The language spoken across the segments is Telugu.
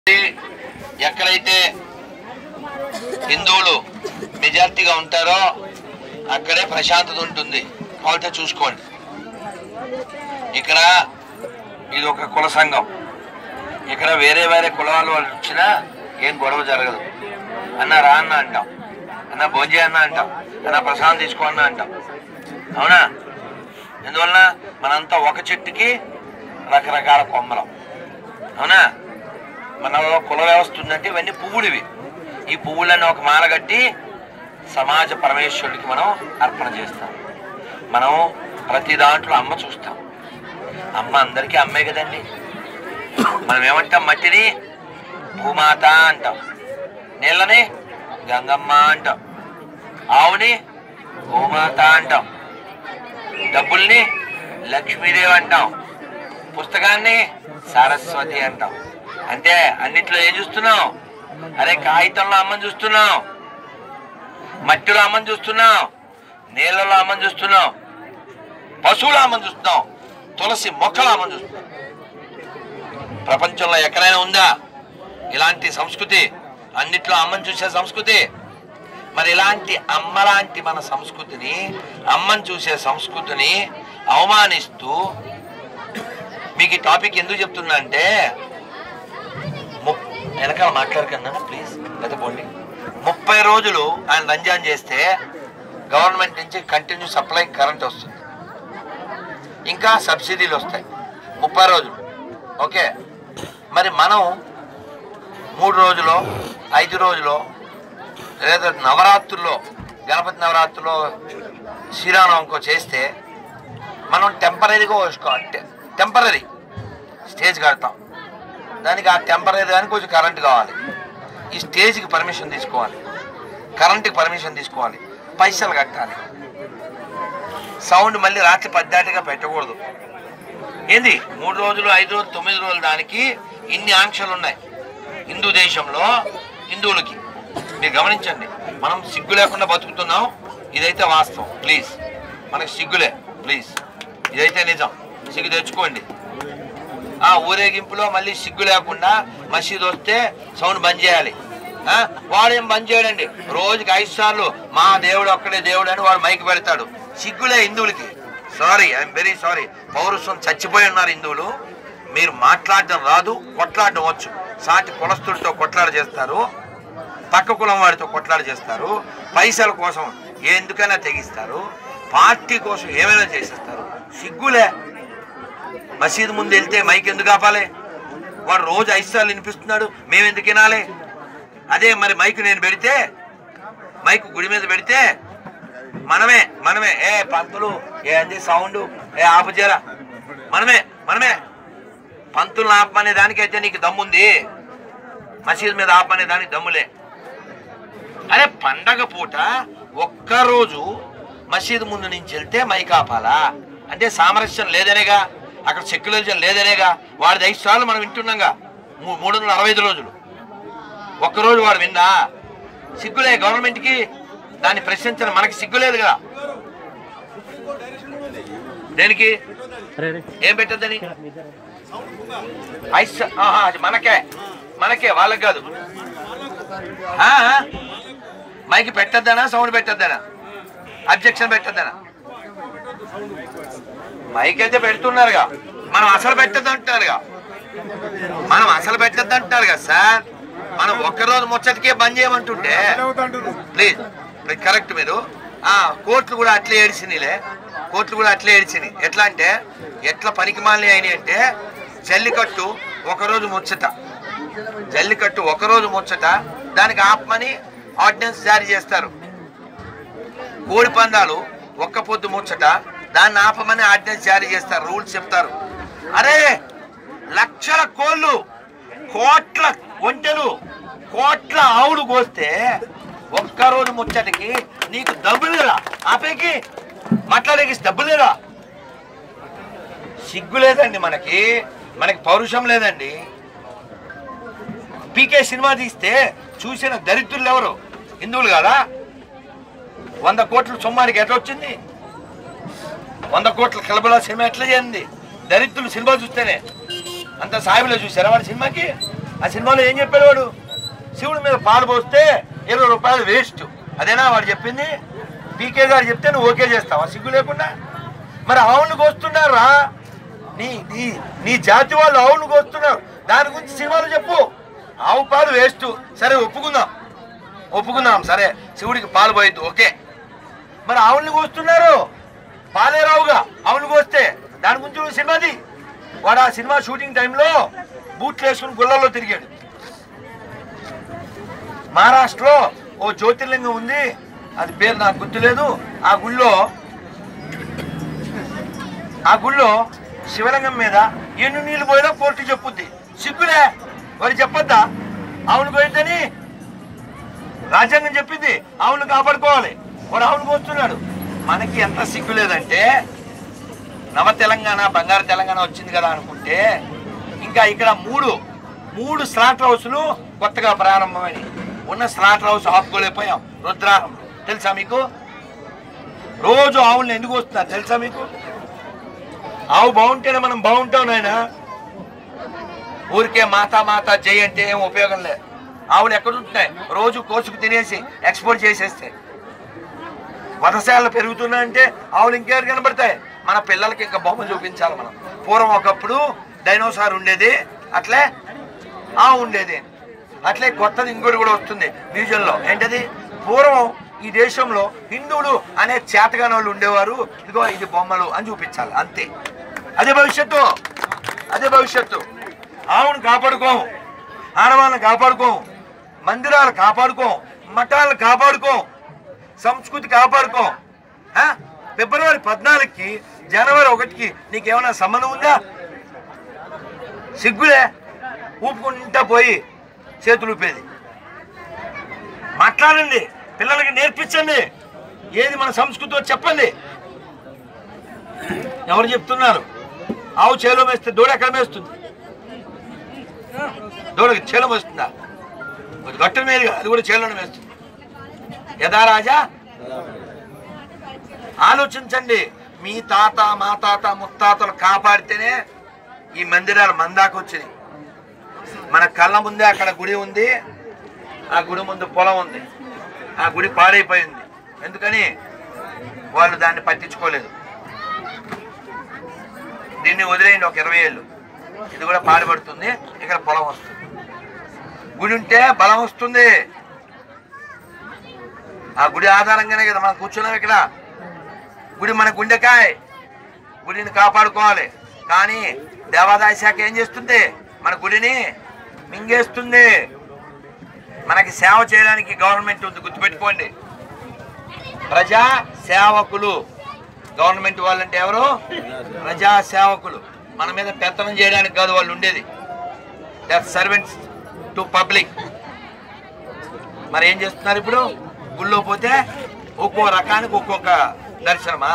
ఎక్కడైతే హిందువులు మెజార్టీగా ఉంటారో అక్కడే ప్రశాంతత ఉంటుంది వాళ్ళతో చూసుకోండి ఇక్కడ ఇది ఒక కుల సంఘం ఇక్కడ వేరే వేరే కులాల వాళ్ళు వచ్చినా ఏం గొడవ జరగదు అన్న రా అన్న అంటాం అన్న భోజే అన్న అంటాం అన్న ప్రసాదం తీసుకో అన్న అంటాం అవునా ఎందువలన మనంతా ఒక చెట్టుకి రకరకాల కొమ్మలం అవునా మనలో కుల వ్యవస్థ ఉందంటే ఇవన్నీ పువ్వులు ఈ పువ్వులను ఒక మాల కట్టి సమాజ పరమేశ్వరుడికి మనం అర్పణ చేస్తాం మనం ప్రతి దాంట్లో అమ్మ చూస్తాం అమ్మ అందరికీ అమ్మే కదండి మనం ఏమంటాం మట్టిని భూమాత అంటాం నీళ్ళని గంగమ్మ అంటాం ఆవుని గోమాత అంటాం డబ్బుల్ని లక్ష్మీదేవి అంటాం పుస్తకాన్ని సరస్వతి అంటాం అంటే అన్నిట్లో ఏం చూస్తున్నాం అరే కాగితంలో అమ్మని చూస్తున్నాం మట్టిలో అమ్మని చూస్తున్నాం నీళ్ళలో అమ్మని చూస్తున్నాం పశువుల అమ్మని చూస్తున్నాం తులసి మొక్కల అమ్మని చూస్తున్నాం ప్రపంచంలో ఎక్కడైనా ఉందా ఇలాంటి సంస్కృతి అన్నిట్లో అమ్మని చూసే సంస్కృతి మరి ఇలాంటి అమ్మలాంటి మన సంస్కృతిని అమ్మని చూసే సంస్కృతిని అవమానిస్తూ మీకు ఈ టాపిక్ ఎందుకు చెప్తున్నా అంటే ముప్- వెనకాల మాట్లాడకన్నా ప్లీజ్ లేదా పోండి ముప్పై రోజులు ఆయన రంజాన్ చేస్తే గవర్నమెంట్ నుంచి కంటిన్యూ సప్లై కరెంట్ వస్తుంది ఇంకా సబ్సిడీలు వస్తాయి ముప్పై రోజులు ఓకే మరి మనం మూడు రోజులో ఐదు రోజులో లేదా నవరాత్రుల్లో గణపతి నవరాత్రుల్లో శ్రీరామనవమికో చేస్తే మనం టెంపరీగా టెంపరీ స్టేజ్ కడతాం దానికి ఆ టెంపరీ దానికి కొంచెం కరెంట్ కావాలి ఈ స్టేజ్కి పర్మిషన్ తీసుకోవాలి కరెంట్కి పర్మిషన్ తీసుకోవాలి పైసలు కట్టాలి సౌండ్ మళ్ళీ రాత్రి పద్దాటిగా పెట్టకూడదు ఏంది మూడు రోజులు ఐదు రోజులు తొమ్మిది రోజులు దానికి ఇన్ని ఆంక్షలు ఉన్నాయి హిందూ దేశంలో హిందువులకి మీరు గమనించండి మనం సిగ్గు లేకుండా బతుకుతున్నాం ఇదైతే వాస్తవం ప్లీజ్ మనకి సిగ్గులే ప్లీజ్ ఇదైతే నిజం సిగ్గు తెచ్చుకోండి ఆ ఊరేగింపులో మళ్ళీ సిగ్గు లేకుండా మసీద్ వస్తే సౌండ్ బంద్ చేయాలి ఆ, వాడేం బంద్ చేయడండి రోజుకి ఐదు సార్లు మా దేవుడు ఒక్కడే దేవుడు అని వాడు మైక్ పెడతాడు సిగ్గులే హిందువులకి సారీ ఐఎమ్ వెరీ సారీ పౌరుషం చచ్చిపోయి ఉన్నారు హిందువులు మీరు మాట్లాడడం రాదు కొట్లాడడం వచ్చు సాటి కులస్తుడితో కొట్లాడ చేస్తారు పక్క కులం వాడితో కొట్లాడ చేస్తారు పైసల కోసం ఎందుకైనా తెగిస్తారు పార్టీ కోసం ఏమైనా చేసేస్తారు సిగ్గులే మసీదు ముందు వెళ్తే మైక్ ఎందుకు ఆపాలి వాడు రోజు ఐదు సార్లు వినిపిస్తున్నాడు మేము ఎందుకు వినాలి అదే మరి మైక్ నేను పెడితే మైక్ గుడి మీద పెడితే మనమే మనమే ఏ పంతులు ఏ అంది సౌండ్ ఏ ఆపుచేరా మనమే మనమే పంతులు ఆపమనే దానికైతే నీకు దమ్ముంది మసీద్ మీద ఆపమనే దానికి దమ్ములే అరే పండగ పూట ఒక్కరోజు మసీదు ముందు నుంచి వెళ్తే మైక్ ఆపాలా అంటే సామరస్యం లేదనేగా అక్కడ సెక్యులరిజం లేదనేగా వాడిది ఐదు సార్లు మనం వింటున్నాంగా మూ- మూడు వందల అరవై ఐదు రోజులు ఒక్కరోజు వాడు విన్నా సిగ్గులే గవర్నమెంట్కి దాన్ని ప్రశ్నించడం మనకి సిగ్గులేదు కదా దేనికి ఏం పెట్టద్దని ఐస్ ఆహా, అది మనకే మనకే వాళ్ళకి కాదు ఆ, ఆ. మైక్ పెట్టద్దనా సౌండ్ పెట్టద్దనా అబ్జెక్షన్ పెట్టద్దనా మైక్ అయితే పెడుతున్నారుగా మనం అసలు పెట్టద్దు అంటున్నారుగా మనం అసలు పెట్టద్దు అంటున్నారు కదా సార్ మనం ఒక్కరోజు ముచ్చటికే బంద్ చేయమంటుంటే ప్లీజ్ ప్లీజ్ కరెక్ట్ మీరు ఆ కోర్టులు కూడా అట్లే ఏడిచినాయిలే కోర్టులు కూడా అట్లే ఏడిచినాయి ఎట్లా అంటే ఎట్లా పనికి మాలిన అయినాయి అంటే జల్లికట్టు ఒకరోజు ముచ్చట జల్లికట్టు ఒకరోజు ముచ్చట దానికి ఆపమని ఆర్డినెన్స్ జారీ చేస్తారు కోడి పందాలు ఒక్క పొద్దు ముచ్చట దాన్ని ఆపమని ఆర్డినెన్స్ జారీ చేస్తారు రూల్స్ చెప్తారు అరే లక్షల కోళ్ళు కోట్ల ఒంటెలు కోట్ల ఆవులు కోస్తే ఒక్కరోజు ముచ్చటికి నీకు డబ్బులు లేదా ఆపేకి మాట్లాడేకి డబ్బులు లేదా సిగ్గు లేదండి మనకి మనకి పౌరుషం లేదండి పీకే సినిమా తీస్తే చూసిన దరిద్రులు ఎవరు హిందువులు కాదా వంద కోట్ల సొమ్మానికి ఎట్లా వచ్చింది వంద కోట్ల కలబలా సినిమా ఎట్లా చేయండి దరిద్రులు సినిమా చూస్తేనే అంత సాయిబులో చూసారా వాడి సినిమాకి ఆ సినిమాలో ఏం చెప్పాడు వాడు శివుడి మీద పాలు పోస్తే ఇరవై రూపాయలు వేస్ట్ అదేనా వాడు చెప్పింది పీకే గారు చెప్తే నువ్వు ఓకే చేస్తావా సిగ్గు లేకుండా మరి ఆవులను కోస్తున్నారా నీ నీ నీ జాతి వాళ్ళు ఆవులను కోస్తున్నారు దాని గురించి సినిమాలు చెప్పు ఆవు పాలు వేస్ట్ సరే ఒప్పుకుందాం ఒప్పుకుందాం సరే శివుడికి పాలు పోయద్దు ఓకే మరి ఆవుల్ని కోస్తున్నారు పాలే రావుగా ఆవులు కోస్తే దాని గురించి నువ్వు సినిమాది వాడు ఆ సినిమా షూటింగ్ టైంలో బూట్లు వేసుకుని గుళ్ళల్లో తిరిగాడు మహారాష్ట్రలో ఓ జ్యోతిర్లింగం ఉంది అది పేరు నాకు గుర్తులేదు ఆ గుళ్ళో ఆ గుళ్ళో శివలింగం మీద ఎన్ని నీళ్లు పోయినా కోర్టు చెప్పుద్ది సిగ్గులే వాడు చెప్పొద్దా ఆవును పోయిద్దని రాజ్యాంగం చెప్పింది ఆవును కాపాడుకోవాలి వాడు ఆవును కోస్తున్నాడు మనకి ఎంత సిగ్గు లేదంటే నవ తెలంగాణ బంగారు తెలంగాణ వచ్చింది కదా అనుకుంటే ఇంకా ఇక్కడ మూడు మూడు స్లాటర్ హౌస్లు కొత్తగా ప్రారంభమని ఉన్న స్లాటర్ హౌస్ ఆపుకోలేకపోయాం రుద్రారం తెలుసా మీకు రోజు ఆవుల్ని ఎందుకు వస్తున్నారు తెలుసా మీకు ఆవు బాగుంటేనే మనం బాగుంటాం నాయన ఊరికే మాతా మాతా జై అంటే ఏం ఉపయోగం లేదు ఆవులు ఎక్కడ ఉంటున్నాయి రోజు కోసుకు తినేసి ఎక్స్పోర్ట్ చేసేస్తాయి వధశాలలు పెరుగుతున్నాయంటే ఆవులు ఇంకెవరు కనబడతాయి మన పిల్లలకి ఇంకా బొమ్మ చూపించాలి మనం పూర్వం ఒకప్పుడు డైనోసార్ ఉండేది అట్లే ఆవు ఉండేది అట్లే కొత్తది ఇంకోటి కూడా వస్తుంది మ్యూజియంలో ఏంటది పూర్వం ఈ దేశంలో హిందువులు అనే చేతగాని వాళ్ళు ఉండేవారు ఇదిగో ఇది బొమ్మలు అని చూపించాలి అంతే అదే భవిష్యత్తు అదే భవిష్యత్తు ఆవును కాపాడుకోము ఆడవాళ్ళని కాపాడుకోము మందిరాలు కాపాడుకోం మఠాలను కాపాడుకోం సంస్కృతి కాపాడుకో ఆ? ఫిబ్రవరి పద్నాలుగుకి జనవరి ఒకటికి నీకేమైనా సంబంధం ఉందా సిగ్గులే ఊపుకుంటా పోయి చేతులు ఊపేది మాట్లాడండి పిల్లలకి నేర్పించండి ఏది మన సంస్కృతి చెప్పండి ఎవరు చెప్తున్నారు ఆవు చేలో మేస్తే దూడ ఎక్కడ మేస్తుంది దూడకి చేలో మేస్తుందా కొంచెం గట్టు మీద అది కూడా చేలోనే మేస్తుంది యథా రాజా ఆలోచించండి మీ తాత మా తాత ముత్తాతలు కాపాడితేనే ఈ మందిరాలు మందాకు వచ్చినాయి మన కళ్ళ ముందే అక్కడ గుడి ఉంది ఆ గుడి ముందు పొలం ఉంది ఆ గుడి పాడైపోయింది ఎందుకని వాళ్ళు దాన్ని పట్టించుకోలేదు దీన్ని వదిలేయండి ఒక ఇరవై ఏళ్ళు ఇది కూడా పాడుపడుతుంది ఇక్కడ పొలం వస్తుంది గుడి ఉంటే బలం వస్తుంది ఆ గుడి ఆధారంగానే కదా మనం కూర్చున్నాం ఇక్కడ గుడి మన గుండెకాయ గుడిని కాపాడుకోవాలి కానీ దేవాదాయ శాఖ ఏం చేస్తుంది మన గుడిని మింగేస్తుంది మనకి సేవ చేయడానికి గవర్నమెంట్ ఉంది గుర్తుపెట్టుకోండి ప్రజా సేవకులు గవర్నమెంట్ వాళ్ళంటే ఎవరు ప్రజా సేవకులు మన మీద పెత్తనం చేయడానికి కాదు వాళ్ళు ఉండేది సర్వెంట్స్ టు పబ్లిక్ మరి ఏం చేస్తున్నారు ఇప్పుడు గుళ్ళో పోతే ఒక్కో రకానికి ఒక్కొక్క దర్శనమా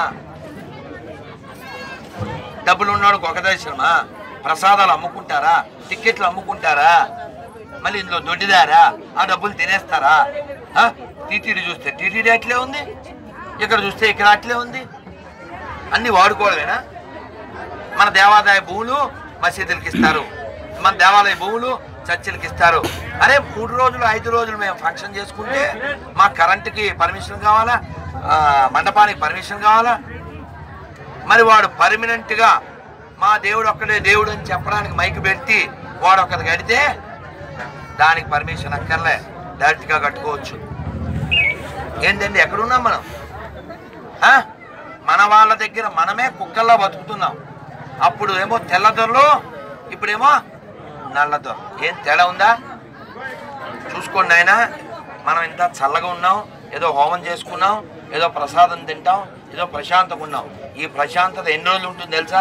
డబ్బులు ఉన్నవాడికి ఒక దర్శనమా ప్రసాదాలు అమ్ముకుంటారా టిక్కెట్లు అమ్ముకుంటారా మళ్ళీ ఇందులో దొడ్డిదారా ఆ డబ్బులు తినేస్తారా ఆ? టీటీడీ చూస్తే టీటీడీ అట్లే ఉంది ఇక్కడ చూస్తే ఇక్కడ అట్లే ఉంది అన్ని వాడుకోవడమేనా మన దేవాదాయ భూములు మసీదులకి ఇస్తారు మన దేవాలయ భూములు చర్చిలకి ఇస్తారు అరే మూడు రోజులు ఐదు రోజులు మేము ఫంక్షన్ చేసుకుంటే మా కరెంటుకి పర్మిషన్ కావాలా ఆ, మండపానికి పర్మిషన్ కావాలా మరి వాడు పర్మనెంట్గా మా దేవుడు ఒక్కడే దేవుడు అని చెప్పడానికి మైక్ పెట్టి వాడు ఒక్కది కడితే దానికి పర్మిషన్ అక్కర్లే డైరెక్ట్గా కట్టుకోవచ్చు ఏంటండి ఎక్కడున్నాం మనం ఆ? మన వాళ్ళ దగ్గర మనమే కుక్కల్లా బతుకుతున్నాం అప్పుడు ఏమో తెల్లదొరలు ఇప్పుడేమో నల్లదొర ఏం తేడా ఉందా చూసుకోండి ఆయన మనం ఇంత చల్లగా ఉన్నాం ఏదో హోమం చేసుకున్నాం ఏదో ప్రసాదం తింటాం ఏదో ప్రశాంతంగా ఉన్నాం ఈ ప్రశాంతత ఎన్ని రోజులు ఉంటుంది తెలుసా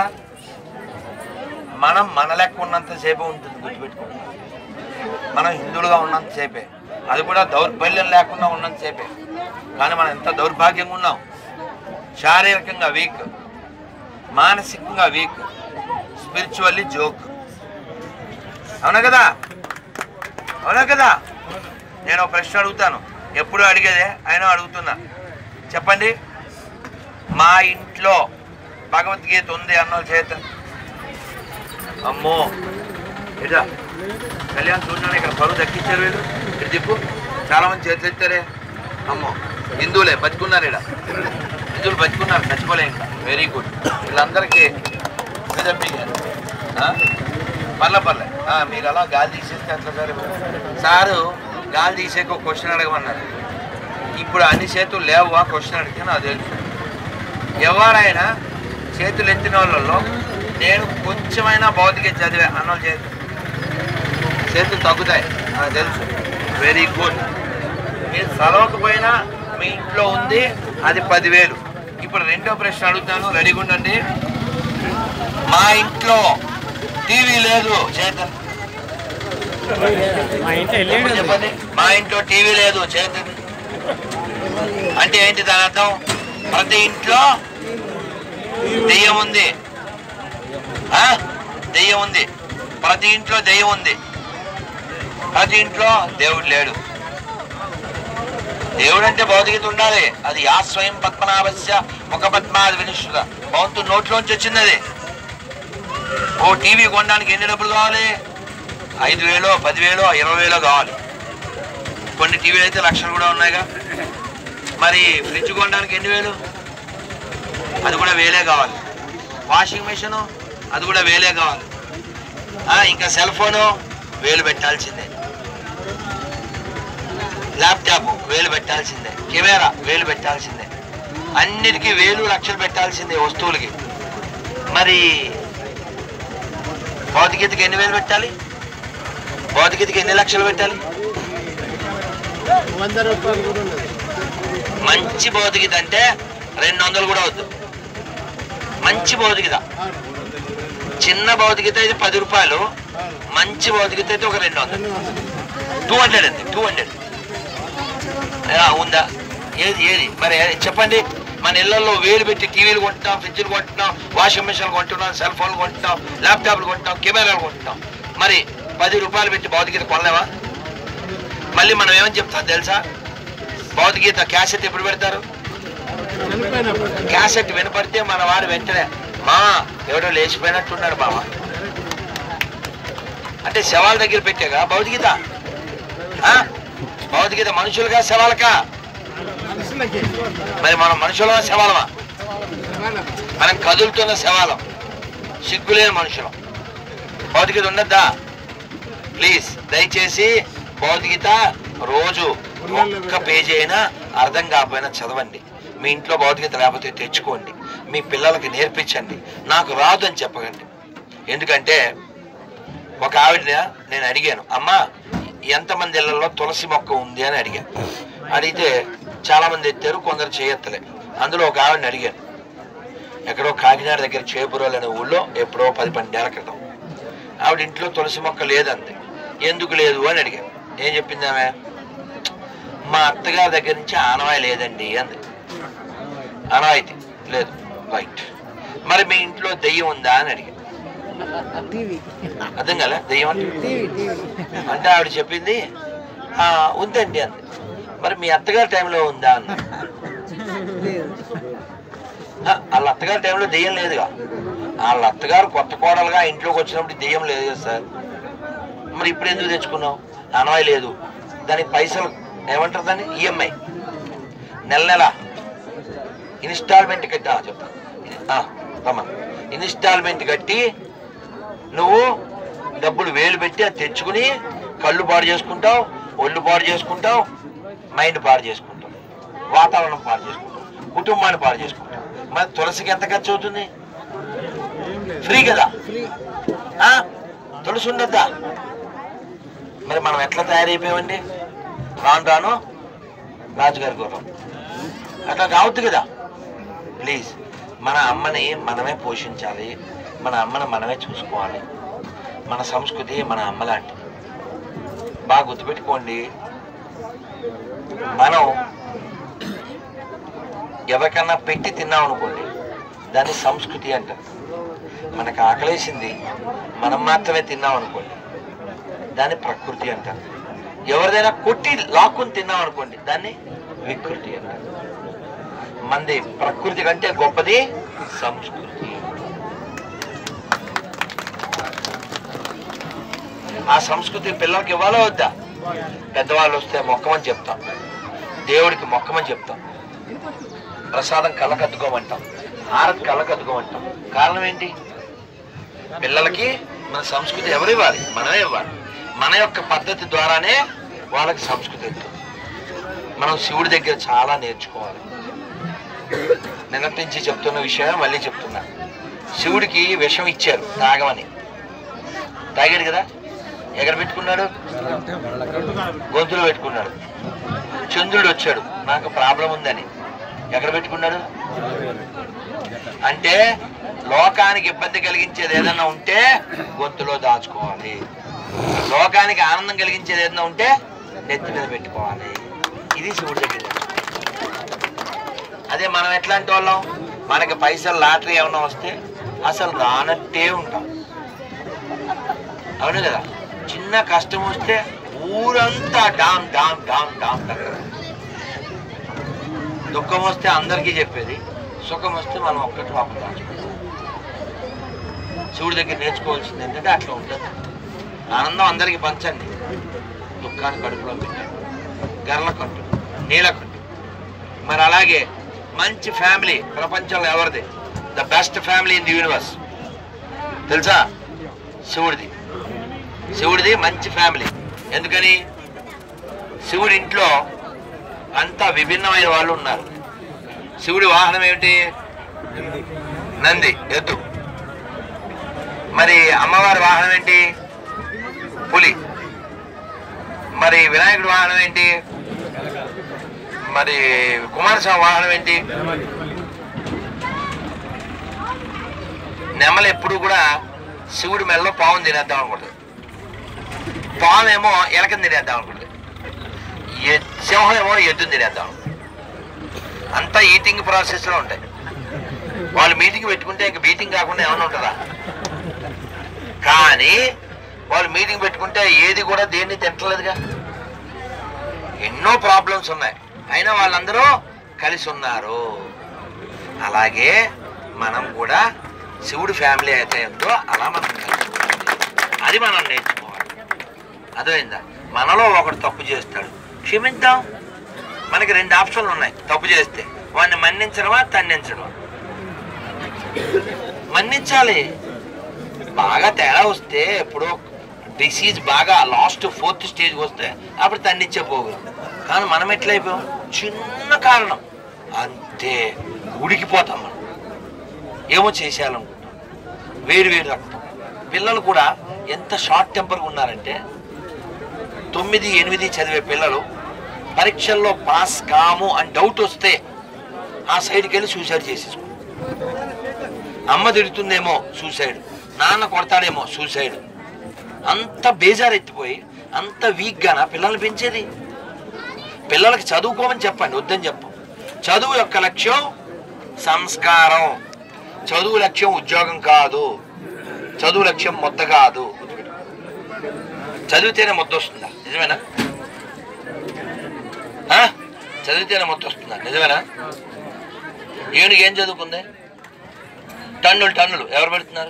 మనం మన లెక్క ఉన్నంతసేపే ఉంటుంది గుర్తుపెట్టుకోండి మనం హిందువులుగా ఉన్నంతసేపే అది కూడా దౌర్బల్యం లేకుండా ఉన్నంతసేపే కానీ మనం ఎంత దౌర్భాగ్యంగా ఉన్నాం శారీరకంగా వీక్ మానసికంగా వీక్ స్పిరిచువల్లీ జోక్ అవునా కదా అవునా కదా నేను ఒక ప్రశ్న అడుగుతాను ఎప్పుడు అడిగేదే అయినా అడుగుతున్నా చెప్పండి మా ఇంట్లో భగవద్గీత ఉంది అన్నోళ్ళు చేత అమ్మో ఇట్లా కళ్యాణ్ చూడడానికి ఇక్కడ పరువు దక్కించారు వీళ్ళు ఇటు దిప్పు చాలా మంది చేతులు ఎత్తారే అమ్మో హిందువులే బతుకున్నారు ఇక్కడ హిందువులు బతుకున్నారు చచ్చిపోలే ఇంకా వెరీ గుడ్ వీళ్ళందరికీ మీద మీకు, ఆ? పర్లే పర్లే ఆ, మీరు అలా గాలి తీసేస్తే అట్లా సార్ సారు గాలి తీసేక ఒక క్వశ్చన్ అడగమన్నారు ఇప్పుడు అన్ని చేతులు లేవు ఆ క్వశ్చన్ అడిగితే నాకు తెలుసు ఎవరైనా చేతులు ఎత్తిన వాళ్ళలో నేను కొంచెమైనా భౌతిక చదివా అన్న వాళ్ళు చేతులు చేతులు తగ్గుతాయి నాకు తెలుసు వెరీ గుడ్ మీరు చదవకపోయినా మీ ఇంట్లో ఉంది అది పదివేలు ఇప్పుడు రెండో ప్రశ్న అడుగుతాను రెడీగా ఉండండి మా ఇంట్లో టీవీ లేదు చేతన్ మా ఇంట్లో వెళ్ళాడు ఇప్పుడు చెప్పండి మా ఇంట్లో టీవీ లేదు చేతన్ అంటే ఏంటి దాని అర్థం ప్రతి ఇంట్లో దెయ్యం ఉంది ఆ? దెయ్యం ఉంది ప్రతి ఇంట్లో దెయ్యం ఉంది ప్రతి ఇంట్లో దేవుడు లేడు దేవుడు అంటే భౌతికత ఉండాలి అది యా స్వయం పద్మనాభస్య ముఖ పద్మాది వినిష్ఠుత భగవంతుడు నోట్లోంచి వచ్చింది అది ఓ టీవీ కొనడానికి ఎన్ని డబ్బులు కావాలి ఐదు వేలో పదివేలో ఇరవై వేలో కావాలి కొన్ని టీవీలు అయితే లక్షలు కూడా ఉన్నాయిగా మరి ఫ్రిడ్జ్ కొనడానికి ఎన్ని వేలు అది కూడా వేలే కావాలి వాషింగ్ మెషిన్ అది కూడా వేలే కావాలి ఆ, ఇంకా సెల్ ఫోను వేలు పెట్టాల్సిందే ల్యాప్టాప్ వేలు పెట్టాల్సిందే కెమెరా వేలు పెట్టాల్సిందే అన్నిటికీ వేలు లక్షలు పెట్టాల్సిందే వస్తువులకి మరి భౌతికతకి ఎన్ని వేలు పెట్టాలి భౌతికతకి ఎన్ని లక్షలు పెట్టాలి వంద రూపాయలు కూడా ఉన్నది మంచి భౌతికత అంటే రెండు వందలు కూడా వద్దు మంచి భౌతికత చిన్న భౌతికత అయితే పది రూపాయలు మంచి భౌతికత అయితే ఒక రెండు వందలు టూ హండ్రెడ్ అండి టూ హండ్రెడ్ ఉందా ఏది ఏది మరి ఏది? చెప్పండి మన ఇళ్లలో వేలు పెట్టి టీవీలు కొంటున్నాం ఫ్రిడ్జ్లు కొంటున్నాం వాషింగ్ మిషన్లు కొంటున్నాం సెల్ ఫోన్లు కొంటున్నాం ల్యాప్టాప్లు కొంటున్నాం కెమెరాలు కొంటున్నాం మరి పది రూపాయలు పెట్టి భౌతికత కొనలేవా మళ్ళీ మనం ఏమని చెప్తాం తెలుసా భౌతికత క్యాసెట్ ఎప్పుడు పెడతారు చనిపోయినప్పుడు క్యాసెట్ వినపడితే మన వాడు వెంటనే మా ఎవడో లేచిపోయినట్టున్నాడు బావ అంటే శవాల దగ్గర పెట్టాగా భౌతికత ఆ? భౌతికత మనుషులుగా శవాలకా మనుషులకి మరి మనం మనుషులమా శవాలమా వాళ్ళకి మనం కదులుతున్న శవాలం సిగ్గులేని మనుషులం భౌతికత ఉండద్దా ప్లీజ్ దయచేసి భౌతికత రోజు ఒక్క పేజీ అయినా అర్థం కాకపోయినా చదవండి మీ ఇంట్లో భౌతికత లేకపోతే తెచ్చుకోండి మీ పిల్లలకి నేర్పించండి నాకు రాదు అని చెప్పకండి ఎందుకంటే ఒక ఆవిడ నేను అడిగాను అమ్మా ఎంతమంది ఇళ్లలో తులసి మొక్క ఉంది అని అడిగాను అడిగితే చాలా మంది ఎత్తారు కొందరు చేయత్తలే అందులో ఒక ఆవిడని అడిగాను ఎక్కడో కాకినాడ దగ్గర చేపురోలు అనే ఊళ్ళో ఎప్పుడో పది పన్నెండేళ్ల క్రితం ఆవిడ ఇంట్లో తులసి మొక్క లేదంది ఎందుకు లేదు అని అడిగాను ఏం చెప్పింది ఆమె మా అత్తగారి దగ్గర నుంచి ఆనవాయి లేదండి అంది ఆనవాయితీ లేదు రైట్ మరి మీ ఇంట్లో దెయ్యం ఉందా అని అడిగాను టీవీ అర్థం కదా దెయ్యం అంటే టీవీ టీవీ అంటే ఆవిడ చెప్పింది "ఆ, ఉందండి అంది మరి మీ అత్తగారి టైంలో ఉందా అన్న లేదు "ఆ, వాళ్ళ అత్తగారి టైంలో దెయ్యం లేదుగా వాళ్ళ అత్తగారు కొత్త కోడలుగా ఇంట్లోకి వచ్చినప్పుడు దెయ్యం లేదు కదా సార్ మరి ఇప్పుడు ఎందుకు తెచ్చుకున్నావు అనవాయి లేదు దానికి పైసలు ఏమంటారు దాన్ని ఈఎంఐ నెల నెల ఇన్స్టాల్మెంట్ కట్టి ఆ, చెప్తాను ఆ, రమ్మా ఇన్స్టాల్మెంట్ కట్టి నువ్వు డబ్బులు వేలు పెట్టి అది తెచ్చుకుని కళ్ళు పాడు చేసుకుంటావు ఒళ్ళు పాడు చేసుకుంటావు మైండ్ పాడు చేసుకుంటావు వాతావరణం పాడు చేసుకుంటావు కుటుంబాన్ని పాడు చేసుకుంటావు మరి తులసికి ఎంత ఖర్చు అవుతుంది ఫ్రీ కదా ఫ్రీ ఆ? తులసి ఉండద్దా మరి మనం ఎట్లా తయారైపోయామండి రాను రాను రాజుగారి గుర్రం అట్లా కావద్దు కదా ప్లీజ్ మన అమ్మని మనమే పోషించాలి మన అమ్మని మనమే చూసుకోవాలి మన సంస్కృతి మన అమ్మ లాంటిది బాగా గుర్తుపెట్టుకోండి మనం ఎవరికన్నా పెట్టి తిన్నాం అనుకోండి దాన్ని సంస్కృతి అంటారు మనకు ఆకలేసింది మనం మాత్రమే తిన్నాం అనుకోండి దాన్ని ప్రకృతి అంటారు ఎవరిదైనా కొట్టి లాక్కుని తిన్నాం అనుకోండి దాన్ని వికృతి అంటారు మంది ప్రకృతి కంటే గొప్పది సంస్కృతి ఆ సంస్కృతి పిల్లలకి ఇవ్వాలో వద్దా పెద్దవాళ్ళు వస్తే మొక్కమని చెప్తాం దేవుడికి మొక్కమని చెప్తాం ప్రసాదం కళ్ళకద్దుకోమంటాం హారతి కళ్ళకద్దుకోమంటాం కారణం ఏంటి పిల్లలకి మన సంస్కృతి ఎవరు ఇవ్వాలి మనమే ఇవ్వాలి మన యొక్క పద్ధతి ద్వారానే వాళ్ళకి సంస్కృతి వెళ్తుంది మనం శివుడి దగ్గర చాలా నేర్చుకోవాలి నిన్నటి నుంచి చెప్తున్న విషయం మళ్ళీ చెప్తున్నా శివుడికి విషం ఇచ్చారు తాగమని తాగాడు కదా ఎక్కడ పెట్టుకున్నాడు గొంతులో పెట్టుకున్నాడు చంద్రుడు వచ్చాడు నాకు ప్రాబ్లం ఉందని ఎక్కడ పెట్టుకున్నాడు అంటే లోకానికి ఇబ్బంది కలిగించేది ఏదైనా ఉంటే గొంతులో దాచుకోవాలి లోకానికి ఆనందం కలిగించేది ఏదైనా ఉంటే నెత్తి మీద పెట్టుకోవాలి ఇది శివుడి దగ్గర అదే మనం ఎట్లాంటి వాళ్ళం మనకి పైసలు లాటరీ ఏమైనా వస్తే అసలు రానట్టే ఉంటాం అవును కదా చిన్న కష్టం వస్తే ఊరంతా డామ్ డామ్ డామ్ డామ్ దగ్గర దుఃఖం వస్తే అందరికీ చెప్పేది సుఖం వస్తే మనం ఒక్కటి పాపం దాచుకుంటాం శివుడి దగ్గర నేర్చుకోవాల్సింది ఏంటంటే అట్లా ఉంటుంది ఆనందం అందరికీ పంచండి దుఃఖాన్ని కడుపులో పెట్టండి గర్ల కట్టు నీల కట్టు మరి అలాగే మంచి ఫ్యామిలీ ప్రపంచంలో ఎవరిది the best family in the universe తెలుసా శివుడిది శివుడిది మంచి ఫ్యామిలీ ఎందుకని శివుడి ఇంట్లో అంతా విభిన్నమైన వాళ్ళు ఉన్నారు శివుడి వాహనం ఏమిటి నంది ఎద్దు మరి అమ్మవారి వాహనం ఏంటి పులి మరి వినాయకుడి వాహనం ఏంటి మరి కుమారస్వామి వాహనం ఏంటి నెమలు ఎప్పుడు కూడా శివుడి మెల్లో పావును తినేద్దాం అనుకుంటుంది పాము ఏమో ఎలకని తినేద్దాం అనుకుంటుంది ఎ- సింహం ఏమో ఎద్దుని తినేద్దాం అంతా ఈటింగ్ ప్రాసెస్ లో ఉంటాయి వాళ్ళు మీటింగ్ పెట్టుకుంటే ఇంక మీటింగ్ కాకుండా ఏమైనా ఉంటుందా కానీ వాళ్ళు మీటింగ్ పెట్టుకుంటే ఏది కూడా దేన్ని తింటలేదుగా ఎన్నో ప్రాబ్లమ్స్ ఉన్నాయి అయినా వాళ్ళందరూ కలిసి ఉన్నారు అలాగే మనం కూడా శివుడి ఫ్యామిలీ అయితే ఉందో అలా మనం కలిసి ఉండాలి. అది మనం నేర్చుకోవాలి అర్థమైందా మనలో ఒకడు తప్పు చేస్తాడు క్షమిద్దాం మనకి రెండు ఆప్షన్లు ఉన్నాయి తప్పు చేస్తే వాడిని మన్నించడమా తన్నించడమా మన్నించాలి బాగా తేడా వస్తే ఇప్పుడు డిసీజ్ బాగా లాస్ట్ ఫోర్త్ స్టేజ్కి వస్తే అప్పుడు తన్నిచ్చే పోగులు కానీ మనం ఎట్లయిపోయాం చిన్న కారణం అంతే ఉడికిపోతాం మనం ఏమో చేసేయాలనుకుంటాం వేరు వేరు రక్తం పిల్లలు కూడా ఎంత షార్ట్ టెంపర్గా ఉన్నారంటే తొమ్మిది ఎనిమిది చదివే పిల్లలు పరీక్షల్లో పాస్ కాము అని డౌట్ వస్తే ఆ సైడ్కి వెళ్ళి సూసైడ్ చేసేసుకుంటారు అమ్మ తిడుతుందేమో సూసైడ్ నాన్న కొడతాడేమో సూసైడ్ అంత బేజారెత్తిపోయి అంత వీక్గానా పిల్లల్ని పెంచేది పిల్లలకి చదువుకోమని చెప్పండి వద్దని చెప్పం చదువు యొక్క లక్ష్యం సంస్కారం చదువు లక్ష్యం ఉద్యోగం కాదు చదువు లక్ష్యం ముద్ద కాదు చదివితేనే ముద్ద వస్తుందా నిజమేనా ఆ? చదివితేనే ముద్ద వస్తుందా నిజమేనా ఏనుగు ఏం చదువుకుంది టన్నులు టన్నులు ఎవరు పెడుతున్నారు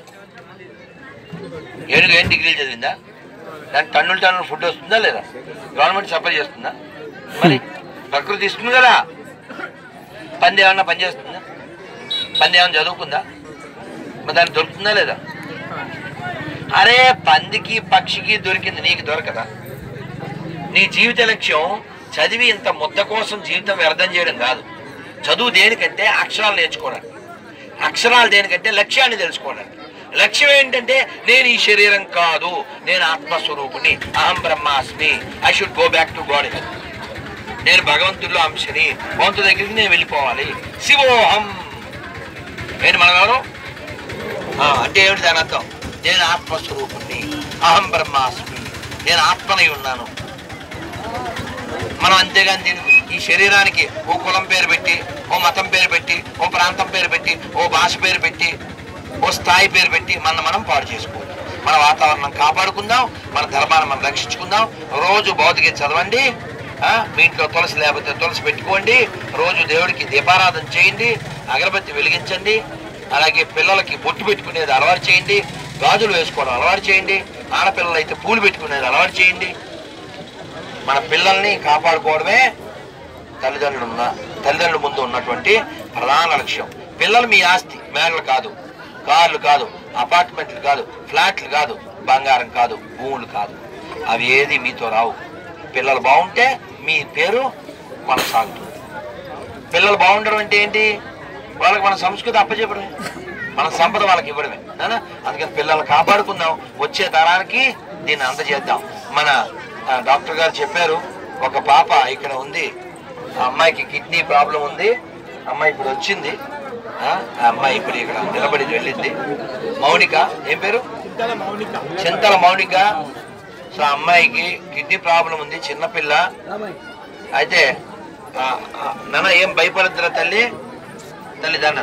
ఏనుగు ఏం డిగ్రీలు చదివిందా దానికి టన్నులు టన్నులు ఫుడ్ వస్తుందా లేదా గవర్నమెంట్ సప్లై చేస్తుందా మరి ప్రకృతి ఇస్తుంది కదా పంది ఏమన్నా పని చేస్తుందా పంది ఏమన్నా చదువుకుందా మరి దానికి దొరుకుతుందా లేదా అరే పందికి పక్షికి దొరికింది నీకు దొరకదా నీ జీవిత లక్ష్యం చదివి ఇంత ముద్ద కోసం జీవితం వ్యర్థం చేయడం కాదు చదువు దేనికంటే అక్షరాలు నేర్చుకోవడానికి అక్షరాలు దేనికంటే లక్ష్యాన్ని తెలుసుకోవడానికి లక్ష్యం ఏంటంటే నేను ఈ శరీరం కాదు నేను ఆత్మస్వరూపుని అహం బ్రహ్మాస్మి I should go back to God నేను భగవంతుడిలో అంశని భగవంతుడి దగ్గరికి నేను వెళ్ళిపోవాలి శివోహం ఏంటి మనం ఎవరు ఆ, అంటే ఏమిటి దాని అర్థం నేను ఆత్మస్వరూపుణ్ణి అహం బ్రహ్మాస్మి నేను ఆత్మనై ఉన్నాను మనం అంతేగాని దీనికి ఈ శరీరానికి ఓ కులం పేరు పెట్టి ఓ మతం పేరు పెట్టి ఓ ప్రాంతం పేరు పెట్టి ఓ భాష పేరు పెట్టి ఓ స్థాయి పేరు పెట్టి మనం మనం పాడు చేసుకోవాలి మన వాతావరణం కాపాడుకుందాం మన ధర్మాన్ని మనం రక్షించుకుందాం రోజు భౌతిక చదవండి ఆ, మీ ఇంట్లో తులసి లేకపోతే తులసి పెట్టుకోండి రోజు దేవుడికి దీపారాధన చేయండి అగరబత్తి వెలిగించండి అలాగే పిల్లలకి బొట్టు పెట్టుకునేది అలవాటు చేయండి గాజులు వేసుకోవడం అలవాటు చేయండి ఆడపిల్లలు అయితే పూలు పెట్టుకునేది అలవాటు చేయండి మన పిల్లల్ని కాపాడుకోవడమే తల్లిదండ్రులు ఉన్న తల్లిదండ్రుల ముందు ఉన్నటువంటి ప్రధాన లక్ష్యం పిల్లలు మీ ఆస్తి మేడలు కాదు కార్లు కాదు అపార్ట్మెంట్లు కాదు ఫ్లాట్లు కాదు బంగారం కాదు భూములు కాదు అవి ఏది మీతో రావు పిల్లలు బాగుంటే మీ పేరు కొనసాగుతుంది పిల్లలు బాగుండడం అంటే ఏంటి వాళ్ళకి మన సంస్కృతి అప్పచెప్పడమే మన సంపద వాళ్ళకి ఇవ్వడమే నానా అందుకని పిల్లల్ని కాపాడుకుందాం వచ్చే తరానికి దీన్ని అందజేద్దాం మన ఆ, డాక్టర్ గారు చెప్పారు ఒక పాప ఇక్కడ ఉంది ఆ అమ్మాయికి కిడ్నీ ప్రాబ్లం ఉంది అమ్మాయి ఇప్పుడు వచ్చింది ఆ ఆ అమ్మాయి ఇప్పుడు ఇక్కడ నిలబడి వెళ్ళింది మౌనిక ఏం పేరు చింతల మౌనిక సో ఆ అమ్మాయికి కిడ్నీ ప్రాబ్లం ఉంది చిన్నపిల్ల అయితే ఆ, ఆ, నాన్న ఏం భయపడద్దురా తల్లి తల్లి దాన్న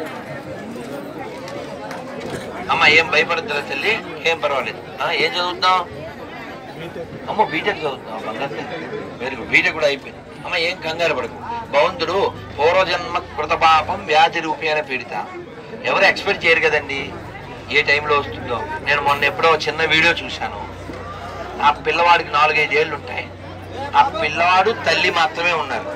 అమ్మ ఏం భయపడద్దురా తల్లి ఏం పర్వాలేదు ఆ, ఏం చదువుతున్నావు అమ్మ బీటెక్ చదువుతున్నావు బంగారు వెరీ గుడ్ బీటెక్ కూడా అయిపోయింది అమ్మ ఏం కంగారు పడకు భగవంతుడు పూర్వజన్మ కృత పాపం వ్యాధి రూపేణ పీడిత ఎవరు ఎక్స్పెక్ట్ చేయరు కదండి ఏ టైంలో వస్తుందో నేను మొన్న ఎప్పుడో చిన్న వీడియో చూశాను ఆ పిల్లవాడికి నాలుగైదు ఏళ్ళు ఉంటాయి ఆ పిల్లవాడు తల్లి మాత్రమే ఉన్నారు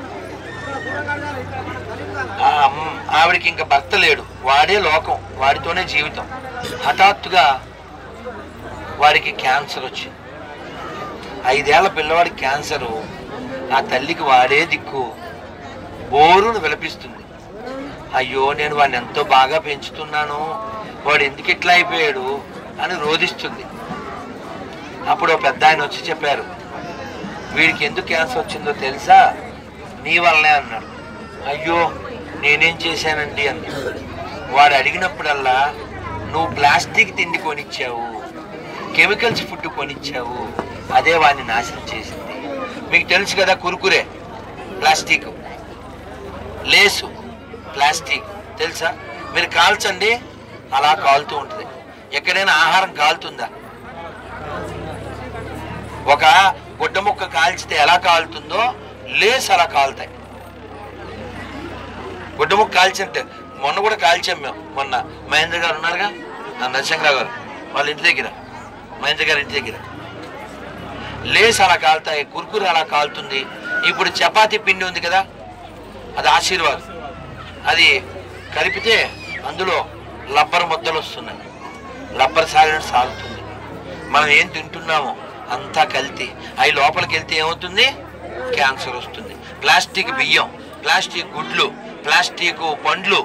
ఆ అమ్మ- ఆవిడకి ఇంకా భర్త లేడు వాడే లోకం వాడితోనే జీవితం హఠాత్తుగా వాడికి క్యాన్సర్ వచ్చింది ఐదేళ్ల పిల్లవాడికి క్యాన్సరు ఆ తల్లికి వాడే దిక్కు బోరును విలపిస్తుంది అయ్యో నేను వాడిని ఎంతో బాగా పెంచుతున్నాను వాడు ఎందుకు ఇట్లా అయిపోయాడు అని రోధిస్తుంది అప్పుడు ఓ పెద్ద ఆయన వచ్చి చెప్పారు వీడికి ఎందుకు క్యాన్సర్ వచ్చిందో తెలుసా నీ వల్లనే అన్నాడు అయ్యో నేనేం చేశానండి అంది వాడు అడిగినప్పుడల్లా నువ్వు ప్లాస్టిక్ తిండి కొనిచ్చావు కెమికల్స్ ఫుడ్ కొనిచ్చావు అదే వాడిని నాశనం చేసింది మీకు తెలుసు కదా కురుకురే ప్లాస్టిక్ లేసు ప్లాస్టిక్ తెలుసా మీరు కాల్చండి అలా కాలుతూ ఉంటుంది ఎక్కడైనా ఆహారం కాలుతుందా ఒక గుడ్డ ముక్క కాల్చితే ఎలా కాలుతుందో లేస్ అలా కాలుతాయి గుడ్డ ముక్క కాల్చింటే మొన్న కూడా కాల్చాం మేము మొన్న మహేంద్ర గారు ఉన్నారుగా నా నరసింహరావు గారు వాళ్ళ ఇంటి దగ్గర మహేంద్ర గారి ఇంటి దగ్గర లేస్ అలా కాలుతాయి కుర్కురు అలా కాలుతుంది ఇప్పుడు చపాతీ పిండి ఉంది కదా అది ఆశీర్వాద్ అది కలిపితే అందులో లబ్బర్ ముద్దలు వస్తున్నాయి లబ్బర్ సాగిన సాగుతుంది మనం ఏం తింటున్నామో అంతా కల్తీ అవి లోపలికి వెళ్తే ఏమవుతుంది క్యాన్సర్ వస్తుంది ప్లాస్టిక్ బియ్యం ప్లాస్టిక్ గుడ్లు ప్లాస్టిక్ పండ్లు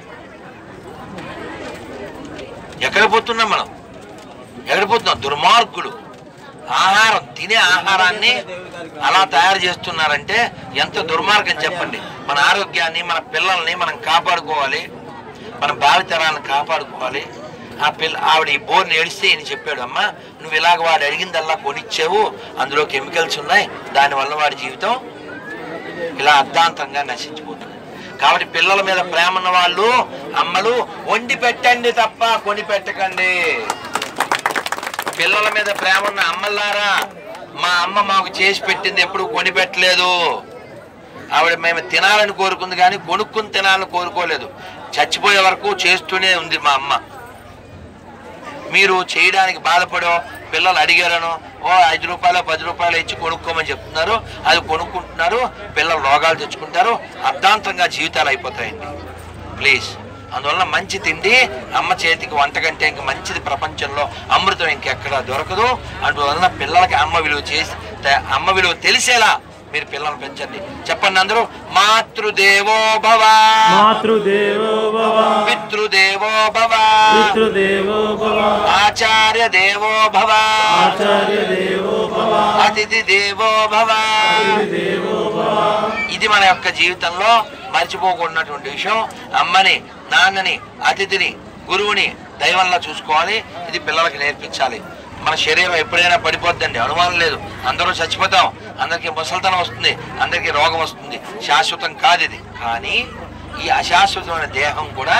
ఎక్కడ పోతున్నాం మనం ఎక్కడ పోతున్నాం దుర్మార్గులు ఆహారం తినే ఆహారాన్ని అలా తయారు చేస్తున్నారంటే ఎంత దుర్మార్గం చెప్పండి మన ఆరోగ్యాన్ని మన పిల్లల్ని మనం కాపాడుకోవాలి మన భావితరాలను కాపాడుకోవాలి ఆ పిల్ల ఆవిడ ఈ బోర్ని ఏడిస్తే ఈయన చెప్పాడు అమ్మా నువ్వు ఇలాగ వాడు అడిగిందల్లా కొనిచ్చావు అందులో కెమికల్స్ ఉన్నాయి దానివల్ల వాడి జీవితం ఇలా అర్ధాంతంగా నశించిపోతుంది కాబట్టి పిల్లల మీద ప్రేమ ఉన్న వాళ్ళు అమ్మలు వండి పెట్టండి తప్ప కొని పెట్టకండి పిల్లల మీద ప్రేమ ఉన్న అమ్మలారా మా అమ్మ మాకు చేసి పెట్టింది ఎప్పుడు కొని పెట్టలేదు ఆవిడ మేము తినాలని కోరుకుంది కానీ కొనుక్కుని తినాలని కోరుకోలేదు చచ్చిపోయే వరకు చేస్తూనే ఉంది మా అమ్మ మీరు చేయడానికి బాధపడో పిల్లలు అడిగారనో ఓ ఐదు రూపాయలు పది రూపాయలు ఇచ్చి కొనుక్కోమని చెప్తున్నారు అది కొనుక్కుంటున్నారు పిల్లలు రోగాలు తెచ్చుకుంటారు అర్ధాంతంగా జీవితాలు అయిపోతాయండి ప్లీజ్ అందువల్ల మంచి తిండి అమ్మ చేతికి వంట కంటే ఇంక మంచిది ప్రపంచంలో అమృతం ఇంకెక్కడ దొరకదు అందువలన పిల్లలకి అమ్మ విలువ చేసి త- అమ్మ విలువ తెలిసేలా మీరు పిల్లల్ని పెంచండి చెప్పండి అందరూ మాతృదేవో భవ మాతృదేవో భవ పితృదేవో భవ పితృదేవో భవ ఆచార్య దేవో భవ ఆచార్య దేవో భవ అతిథి దేవో భవ దేవో భవ ఇది మన యొక్క జీవితంలో మర్చిపోకూడనటువంటి విషయం అమ్మని నాన్నని అతిథిని గురువుని దైవంలా చూసుకోవాలి ఇది పిల్లలకి నేర్పించాలి మన శరీరం ఎప్పుడైనా పడిపోద్దండి అనుమానం లేదు అందరూ చచ్చిపోతాం అందరికీ ముసలితనం వస్తుంది అందరికీ రోగం వస్తుంది శాశ్వతం కాదు ఇది కానీ ఈ అశాశ్వతమైన దేహం కూడా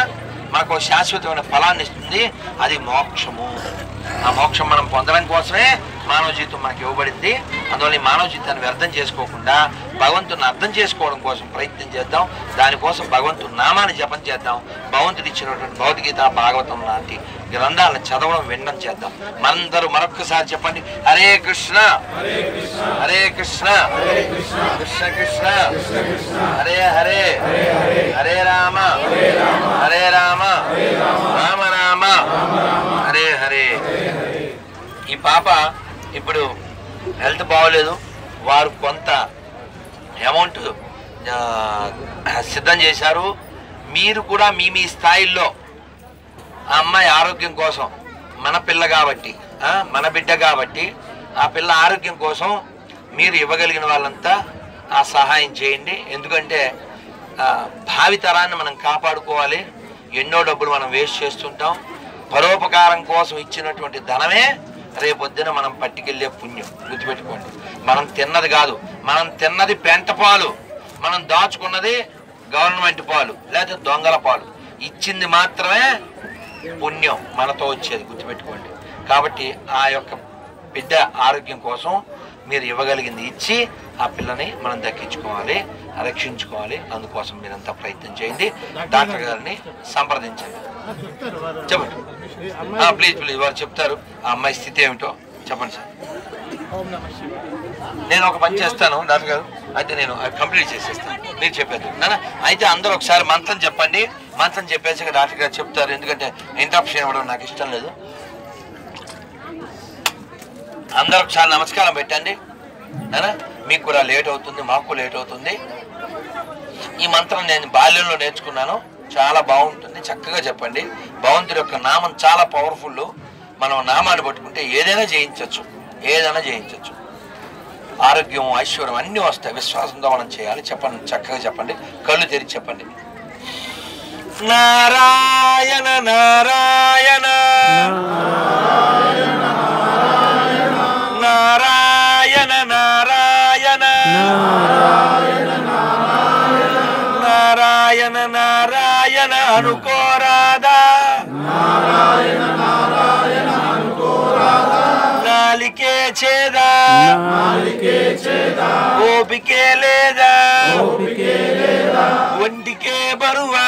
మనకు ఒక శాశ్వతమైన ఫలాన్ని ఇస్తుంది అది మోక్షము ఆ మోక్షం మనం పొందడం కోసమే మానవ జీవితం మనకి ఇవ్వబడింది అందువల్ల ఈ మానవ జీవితాన్ని వ్యర్థం చేసుకోకుండా భగవంతుని అర్థం చేసుకోవడం కోసం ప్రయత్నం చేద్దాం దానికోసం భగవంతుని నామాన్ని జపం చేద్దాం భగవంతుడు ఇచ్చినటువంటి భౌతికగీత భాగవతం లాంటి గ్రంథాలను చదవడం వినడం చేద్దాం మనందరూ మరొక్కసారి చెప్పండి హరే కృష్ణ హరే కృష్ణ కృష్ణ కృష్ణ హరే హరే హరే రామ హరే రామ రామ రామ హరే హరే ఈ పాప ఇప్పుడు హెల్త్ బాగోలేదు వారు కొంత అమౌంట్ సిద్ధం చేశారు మీరు కూడా మీ మీ స్థాయిల్లో ఆ అమ్మాయి ఆరోగ్యం కోసం మన పిల్ల కాబట్టి ఆ, మన బిడ్డ కాబట్టి ఆ పిల్ల ఆరోగ్యం కోసం మీరు ఇవ్వగలిగిన వాళ్ళంతా ఆ సహాయం చేయండి ఎందుకంటే ఆ, భావి తరాన్ని మనం కాపాడుకోవాలి ఎన్నో డబ్బులు మనం వేస్ట్ చేస్తుంటాం పరోపకారం కోసం ఇచ్చినటువంటి ధనమే రేపొద్దున మనం పట్టుకెళ్ళే పుణ్యం గుర్తుపెట్టుకోండి మనం తిన్నది కాదు మనం తిన్నది పెంట పాలు మనం దాచుకున్నది గవర్నమెంట్ పాలు లేదా దొంగల పాలు ఇచ్చింది మాత్రమే పుణ్యం మనతో వచ్చేది గుర్తుపెట్టుకోండి కాబట్టి ఆ యొక్క బిడ్డ ఆరోగ్యం కోసం మీరు ఇవ్వగలిగింది ఇచ్చి ఆ పిల్లని మనం దక్కించుకోవాలి రక్షించుకోవాలి అందుకోసం మీరంతా ప్రయత్నం చేయండి డాక్టర్ గారిని సంప్రదించండి చెప్పండి ప్లీజ్ ప్లీజ్ వారు చెప్తారు ఆ అమ్మాయి స్థితి ఏమిటో చెప్పండి సార్ నేను ఒక పని చేస్తాను డాక్టర్ గారు అయితే నేను అది కంప్లీట్ చేసేస్తాను మీరు చెప్పారు నాన్న అయితే అందరూ ఒకసారి మంత్రం చెప్పండి మంత్రం చెప్పేసి డాక్టర్ గారు చెప్తారు ఎందుకంటే ఇంటరప్షన్ ఇవ్వడం నాకు ఇష్టం లేదు అందరూ ఒకసారి నమస్కారం పెట్టండి నాన్న మీకు కూడా లేట్ అవుతుంది మాకు లేట్ అవుతుంది ఈ మంత్రం నేను బాల్యంలో నేర్చుకున్నాను చాలా బాగుంటుంది చక్కగా చెప్పండి భగవంతుడి యొక్క నామం చాలా పవర్ఫుల్ మనం నామాన్ని పట్టుకుంటే ఏదైనా జయించవచ్చు ఏదైనా జయించవచ్చు ఆరోగ్యం ఐశ్వర్యం అన్నీ వస్తాయి విశ్వాసంతో మనం చేయాలి చెప్పండి చక్కగా చెప్పండి కళ్ళు తెరిచి చెప్పండి నారాయణ నారాయణ నారాయణ నారాయణ నారాయణ నారాయణ అనుకోరాదా నాలికే చేదా ఓపికే లేదా ఒంటికే బరువా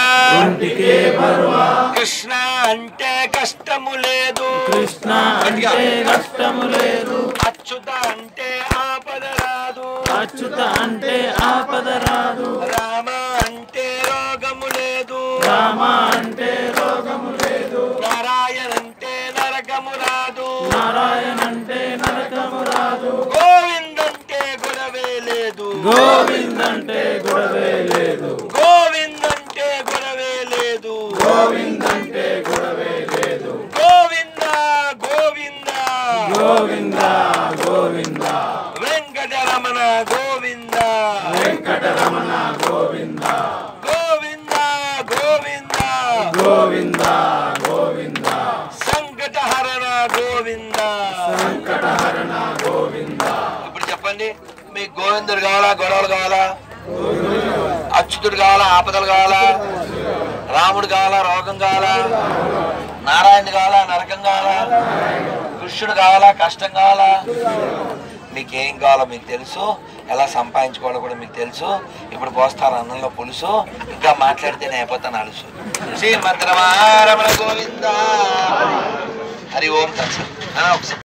కృష్ణ అంటే కష్టము లేదు కృష్ణ అంటే కష్టము లేదు అచ్యుత అంటే ఆపద రాదు అచ్యుత అంటే ఆపద రాదు రామ అంటే రోగము లేదు రామ అంటే రోగము లేదు నారాయణ అంటే నరకము రాదు నారాయణ అంటే నరకము రాదు గోవిందంటే గొడవే లేదు గోవిందంటే గొడవే లేదు గోవిందంటే గొడవే లేదు గోవిందంటే గొడవే లేదు గోవింద గోవింద గోవింద గోవింద వెంకటరమణ గోవింద వెంకటరమణ గోవింద గోవింద గోవింద గోవింద గోవింద సంకటహరణ గోవింద సంకటహరణ గోవింద ఇప్పుడు చెప్పండి మీకు గోవిందుడు కావాలా గొడవలు కావాలా అచ్యుతుడు కావాలా ఆపదలు కావాలా రాముడు కావాలా రోగం కావాలా నారాయణ కావాలా నరకం కావాలా కృష్ణుడు కావాలా కష్టం కావాలా మీకేం కావాలో మీకు తెలుసు ఎలా సంపాదించుకోవాలో కూడా మీకు తెలుసు ఇప్పుడు పోస్తారు అన్నంలో పులుసు ఇంకా మాట్లాడితే నేను అయిపోతాను అలుసు శ్రీమద్రమారమణ గోవింద హరి ఓం తత్సత్ ఆ, ఒకసారి